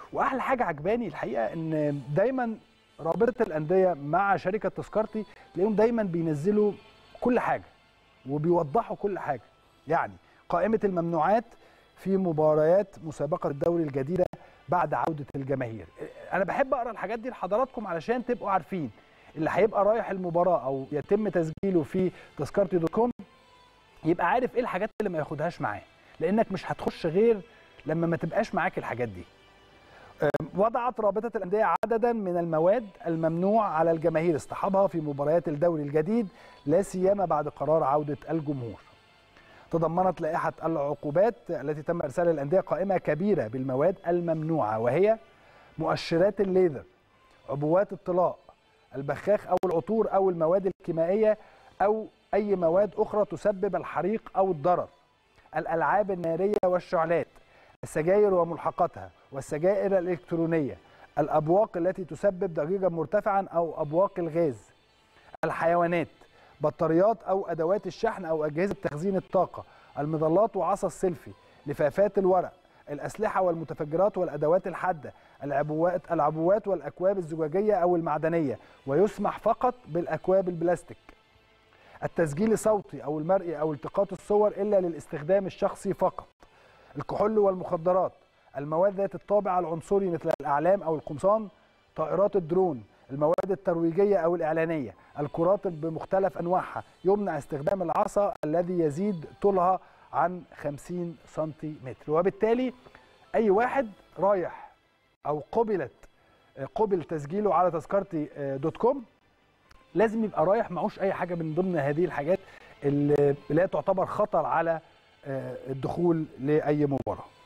واحلى حاجه عجباني الحقيقه ان دايما رابطه الانديه مع شركه تذكرتي تلاقيهم دايما بينزلوا كل حاجه وبيوضحوا كل حاجه يعني قائمه الممنوعات في مباريات مسابقه الدوري الجديده بعد عوده الجماهير انا بحب اقرا الحاجات دي لحضراتكم علشان تبقوا عارفين اللي هيبقى رايح المباراه او يتم تسجيله في تذكرتي دوت كوم يبقى عارف ايه الحاجات اللي ما ياخدهاش معاه لانك مش هتخش غير لما ما تبقاش معاك الحاجات دي وضعت رابطه الانديه عددا من المواد الممنوع على الجماهير اصطحابها في مباريات الدوري الجديد لا سيما بعد قرار عوده الجمهور تضمنت لائحه العقوبات التي تم ارسالها للانديه قائمه كبيره بالمواد الممنوعه وهي مؤشرات الليزر عبوات الطلاء البخاخ او العطور او المواد الكيميائيه او اي مواد اخرى تسبب الحريق او الضرر الالعاب الناريه والشعلات السجاير وملحقاتها والسجائر الالكترونيه الابواق التي تسبب ضجيجا مرتفعا او ابواق الغاز الحيوانات بطاريات او ادوات الشحن او اجهزه تخزين الطاقه المظلات وعصا السيلفي لفافات الورق الاسلحه والمتفجرات والادوات الحاده العبوات العبوات والاكواب الزجاجيه او المعدنيه ويسمح فقط بالاكواب البلاستيك التسجيل الصوتي او المرئي او التقاط الصور الا للاستخدام الشخصي فقط الكحول والمخدرات المواد ذات الطابع العنصري مثل الاعلام او القمصان طائرات الدرون المواد الترويجيه او الاعلانيه الكرات بمختلف انواعها يمنع استخدام العصا الذي يزيد طولها عن 50 سنتيمتر وبالتالي اي واحد رايح او قبلت قبل تسجيله على تذكرتي دوت كوم لازم يبقى رايح معوش اي حاجه من ضمن هذه الحاجات اللي لا تعتبر خطر على الدخول لاي مباراه